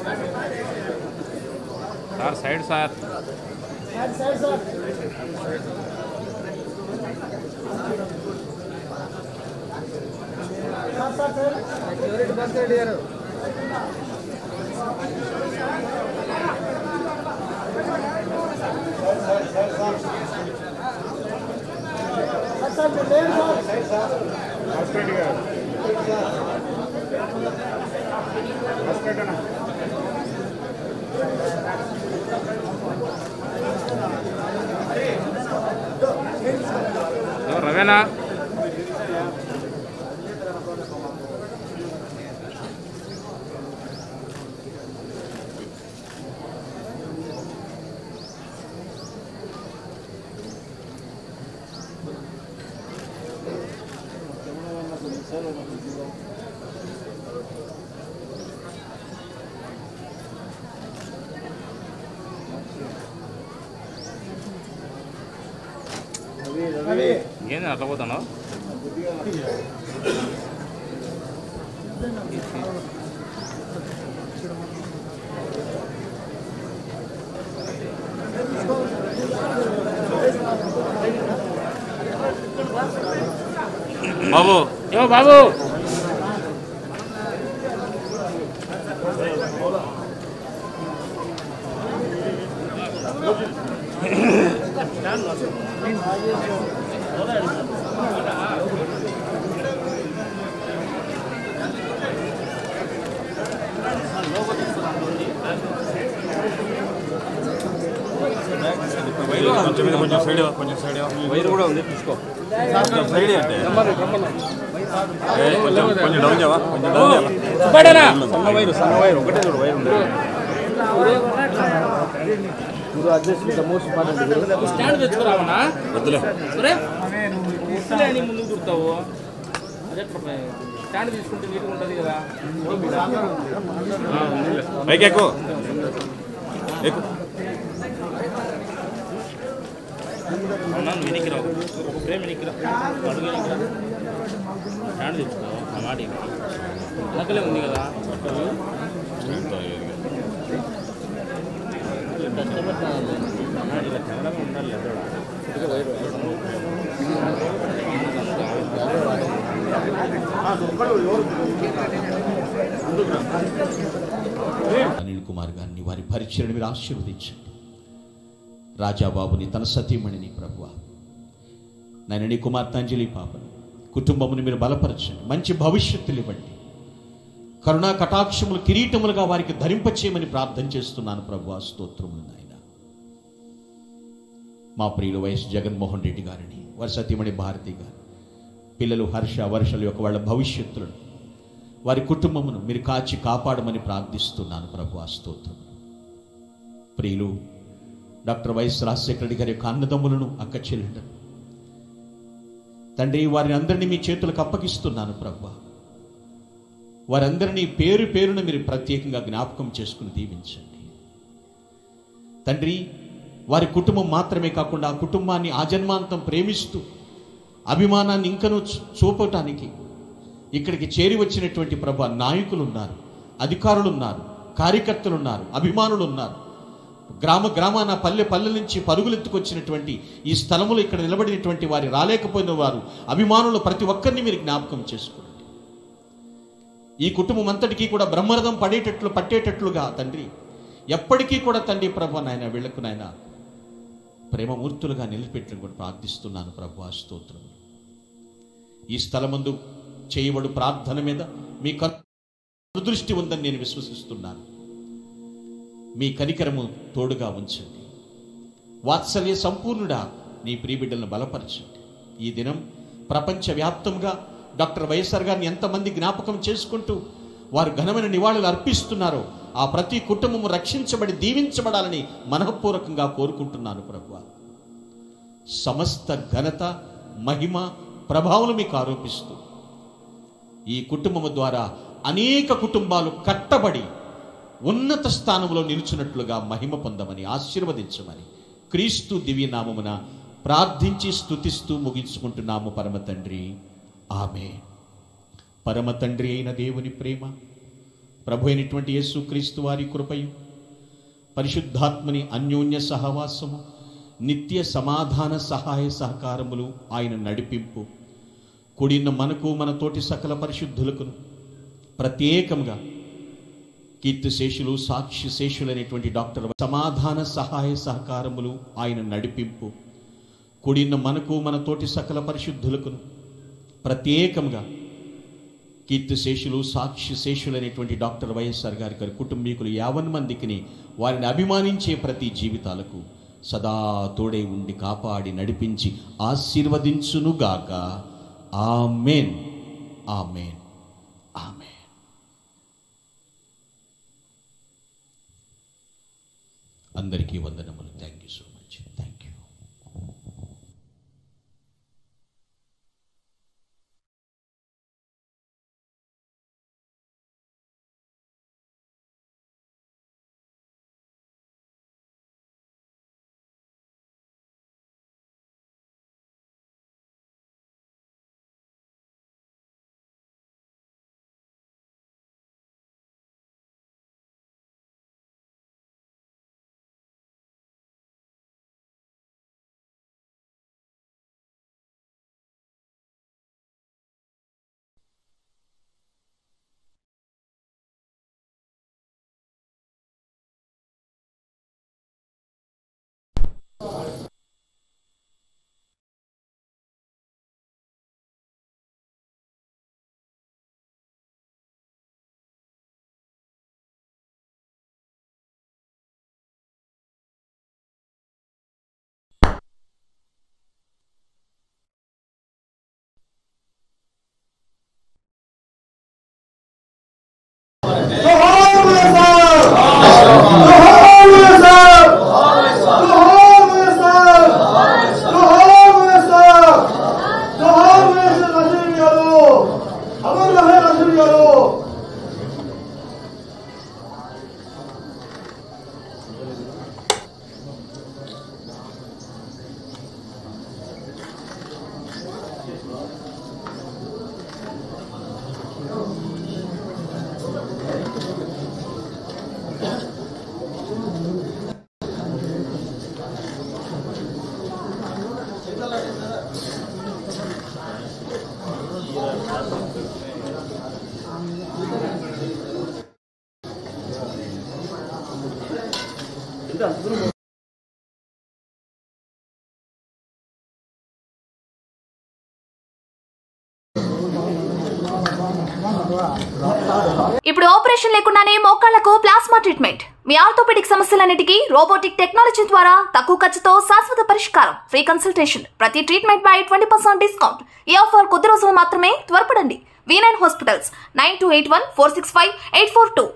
Sir side sir ఎవరు రవేనా ఏంది అట్లా పోతాను బాబు ఏమో బాబు కొంచెం మీద కొంచెం సైడ్ ఇవ్వ, కొంచెం సైడ్ ఇవ్వ. వైర్ కూడా ఉంది తీసుకో కొంచెం సైడ్ అంటే ఏ, కొంచెం కొంచెం డౌన్ చేయవా కొంచెం డౌన్ చేయవా సుబ్బాడేనా సన్న వైరు సన్న వైరు ఒకటే చూడు వైరు ఉంది స్టాండ్ తెచ్చుకురావనా వద్దులే ఒరే ఇట్లే అని ముందుకు కుడతావు అదే స్టాండ్ తీసుకుంటే నీట్గా ఉంటుంది కదా ఆ, ఉందిలే. పైకి ఎక్కువ ఎక్కువ అవునా నువ్వు వెనక్కి రావు ఒక ఫ్రేమ్ వెనక్కి రా అడుగు వెనక్కి రా స్టాండ్ తెచ్చుకో ఆ మాట ఇవ్వు. వెనకలే ఉంది కదా కష్టపడుతున్నాను ఇలా కన్నడగా ఉండాలి ఎదురు అనిల్ కుమార్ గారిని వారి పరిచయను మీరు ఆశీర్వదించండి రాజాబాబుని తన సతీమణిని ప్రభువ నాయన నీ కుమార్తె అంజలి పాపను కుటుంబముని మీరు బలపరచండి మంచి భవిష్యత్తులు ఇవ్వండి కరుణా కటాక్షములు కిరీటములుగా వారికి ధరింపచేయమని ప్రార్థన చేస్తున్నాను ప్రభు స్తోత్రములు నాయన మా ప్రియులు వైఎస్ జగన్మోహన్ రెడ్డి గారిని వారి సతీమణి భారతి గారు పిల్లలు హర్ష వర్షల యొక్క వాళ్ళ భవిష్యత్తులను వారి కుటుంబమును మీరు కాచి కాపాడమని ప్రార్థిస్తున్నాను ప్రభు ఆ స్తోత్రం ప్రియులు డాక్టర్ వైఎస్ రాజశేఖర రెడ్డి గారి యొక్క అన్నదమ్ములను అక్క చెల్లెండను తండ్రి వారిని అందరినీ మీ చేతులకు అప్పగిస్తున్నాను ప్రభు వారందరినీ పేరు పేరున మీరు ప్రత్యేకంగా జ్ఞాపకం చేసుకుని దీవించండి తండ్రి వారి కుటుంబం మాత్రమే కాకుండా ఆ కుటుంబాన్ని ఆజన్మాంతం ప్రేమిస్తూ అభిమానాన్ని ఇంకనూ చూ- చూపటానికి ఇక్కడికి చేరి వచ్చినటువంటి ప్రభు నాయకులు ఉన్నారు అధికారులు ఉన్నారు కార్యకర్తలు ఉన్నారు అభిమానులు ఉన్నారు గ్రామ గ్రామాన పల్లె పల్లె నుంచి పరుగులెత్తుకొచ్చినటువంటి ఈ స్థలములో ఇక్కడ నిలబడినటువంటి వారి రాలేకపోయిన వారు అభిమానులు ప్రతి ఒక్కరిని మీరు జ్ఞాపకం చేసుకోండి ఈ కుటుంబం అంతటికీ కూడా బ్రహ్మరథం పడేటట్లు పట్టేటట్లుగా తండ్రి ఎప్పటికీ కూడా తండ్రి ప్రభు నాయన వీళ్ళకు నాయన ప్రేమమూర్తులుగా నిలిపెట్టడం కూడా ప్రార్థిస్తున్నాను ప్రభు ఆ స్తోత్రం ఈ స్థలమందు చేయబడు ప్రార్థన మీద మీ కను దృష్టి ఉందని నేను విశ్వసిస్తున్నాను మీ కనికరము తోడుగా ఉంచండి వాత్సల్య సంపూర్ణుడా నీ ప్రియబిడ్డలను బలపరచండి ఈ దినం ప్రపంచవ్యాప్తంగా డాక్టర్ వైఎస్ఆర్ గారిని ఎంతమంది జ్ఞాపకం చేసుకుంటూ వారు ఘనమైన నివాళులు అర్పిస్తున్నారో ఆ ప్రతి కుటుంబము రక్షించబడి దీవించబడాలని మనఃపూర్వకంగా కోరుకుంటున్నాను ప్రభు సమస్త ఘనత మహిమ ప్రభావం మీకు ఆరోపిస్తూ ఈ కుటుంబము ద్వారా అనేక కుటుంబాలు కట్టబడి ఉన్నత స్థానంలో నిలుచున్నట్లుగా మహిమ పొందమని ఆశీర్వదించమని క్రీస్తు దివ్యనామమున ప్రార్థించి స్తుతిస్తూ ముగించుకుంటున్నాము పరమ తండ్రి ఆమె పరమ తండ్రి అయిన దేవుని ప్రేమ ప్రభు అయినటువంటి యేసుక్రీస్తు వారి కృపయు పరిశుద్ధాత్మని అన్యోన్య సహవాసము నిత్య సమాధాన సహాయ సహకారములు ఆయన నడిపింపు కూడిన మనకు మన తోటి సకల పరిశుద్ధులకును ప్రత్యేకంగా కీర్తిశేషులు సాక్షి శేషులైనటువంటి డాక్టర్ సమాధాన సహాయ సహకారములు ఆయన నడిపింపు కూడిన మనకు మన తోటి సకల పరిశుద్ధులకును ప్రత్యేకంగా కీర్తిశేషులు సాక్షి శేషులైనటువంటి డాక్టర్ వైఎస్ఆర్ గారి గారి కుటుంబీకులు యావన్ మందికిని వారిని అభిమానించే ప్రతి జీవితాలకు సదా తోడే ఉండి కాపాడి నడిపించి ఆశీర్వదించునుగాక ఆమెన్ ఆమెన్ ఆమెన్ అందరికీ వందనములు thank you so much thank you ఇప్పుడు ఆపరేషన్ లేకుండానే మోకాళ్లకు ప్లాస్మా ట్రీట్మెంట్ మీ ఆర్థోపెడిక్ సమస్యలన్నిటికీ రోబోటిక్ టెక్నాలజీ ద్వారా తక్కువ ఖర్చుతో శాశ్వత పరిష్కారం ఫ్రీ కన్సల్టేషన్ ప్రతి ట్రీట్మెంట్ పై ట్వంటీ పర్సెంట్ డిస్కౌంట్ ఈ ఆఫర్ కొద్ది రోజులు మాత్రమే త్వరపడండి V nine hospitals nine two eight one four six five eight four two